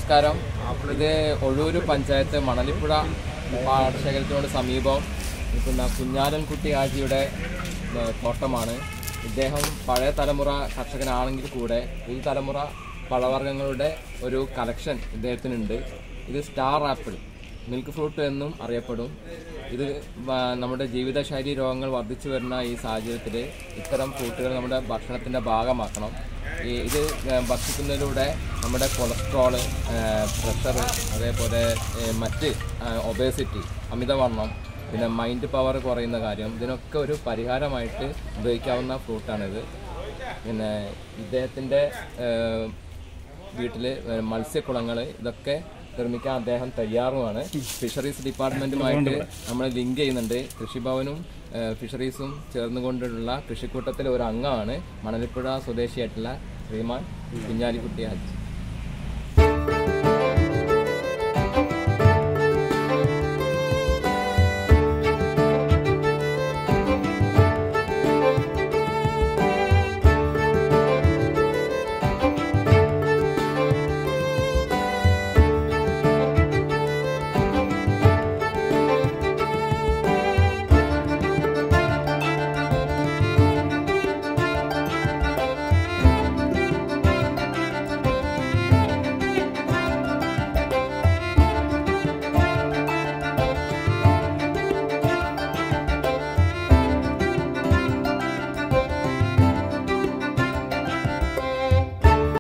നമസ്കാരം ഇത് ഒഴൂര് പഞ്ചായത്ത് മണലിപ്പുഴ പാടശേഖരത്തിനോട് സമീപം നിൽക്കുന്ന കുഞ്ഞാലൻകുട്ടി ഹാജിയുടെ ഏഹ്, തോട്ടമാണ് ഇദ്ദേഹം പഴയ തലമുറ കർഷകനാണെങ്കിൽ കൂടെ ഈ തലമുറ പഴവർഗ്ഗങ്ങളുടെ ഒരു കളക്ഷൻ ഇദ്ദേഹത്തിനുണ്ട് ഇത് സ്റ്റാർ ആപ്പിൾ മിൽക്ക് ഫ്രൂട്ട് എന്നും അറിയപ്പെടും ഇത് വ- നമ്മുടെ ജീവിതശൈലി രോഗങ്ങൾ വർദ്ധിച്ചു വരുന്ന ഈ സാഹചര്യത്തിൽ ഇത്തരം ഫ്രൂട്ടുകൾ നമ്മുടെ ഭക്ഷണത്തിൻ്റെ ഭാഗമാക്കണം ഈ ഇത് ഏഹ്, ഭക്ഷിക്കുന്നതിലൂടെ നമ്മുടെ കൊളസ്ട്രോള് പ്രഷർ അതേപോലെ ഏഹ്, മറ്റ് ഒബേസിറ്റി അമിതവണ്ണം പിന്നെ മൈൻഡ് പവർ കുറയുന്ന കാര്യം ഇതിനൊക്കെ ഒരു പരിഹാരമായിട്ട് ഉപയോഗിക്കാവുന്ന ഫ്രൂട്ടാണിത് പിന്നെ ഇദ്ദേഹത്തിൻ്റെ വീട്ടിൽ മത്സ്യക്കുളങ്ങൾ ഇതൊക്കെ നിർമ്മിക്കാൻ അദ്ദേഹം തയ്യാറുമാണ് ഫിഷറീസ് ഡിപ്പാർട്ട്മെന്റുമായിട്ട് നമ്മൾ ലിങ്ക് ചെയ്യുന്നുണ്ട് കൃഷിഭവനും ഏഹ്, ഫിഷറീസും ചേർന്നുകൊണ്ടുള്ള കൃഷിക്കൂട്ടത്തിലെ ഒരു അംഗമാണ് മണലിപ്പുഴ സ്വദേശിയായിട്ടുള്ള ശ്രീമാൻ കുഞ്ഞാലിക്കുട്ടി ഹാജി